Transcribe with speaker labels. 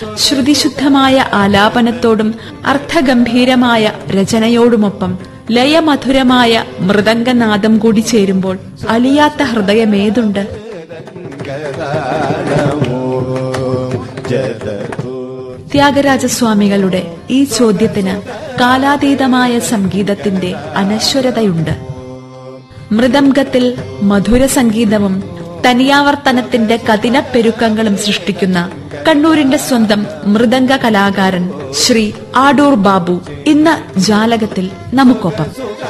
Speaker 1: ശ്രുതിശുദ്ധമായ ആലാപനത്തോടും അർത്ഥഗംഭീരമായ രചനയോടുമൊപ്പം ലയമധുരമായ മൃദംഗനാദം കൂടി ചേരുമ്പോൾ അലിയാത്ത ഹൃദയമേതുണ്ട് ത്യാഗരാജസ്വാമികളുടെ ഈ ചോദ്യത്തിന് കാലാതീതമായ സംഗീതത്തിന്റെ അനശ്വരതയുണ്ട് മൃദംഗത്തിൽ മധുര സംഗീതവും തനിയാവർത്തനത്തിന്റെ കഠിനപ്പെരുക്കങ്ങളും സൃഷ്ടിക്കുന്ന കണ്ണൂരിന്റെ സ്വന്തം മൃദംഗ കലാകാരൻ ശ്രീ ആടൂർ ബാബു ഇന്ന് ജാലകത്തിൽ നമുക്കൊപ്പം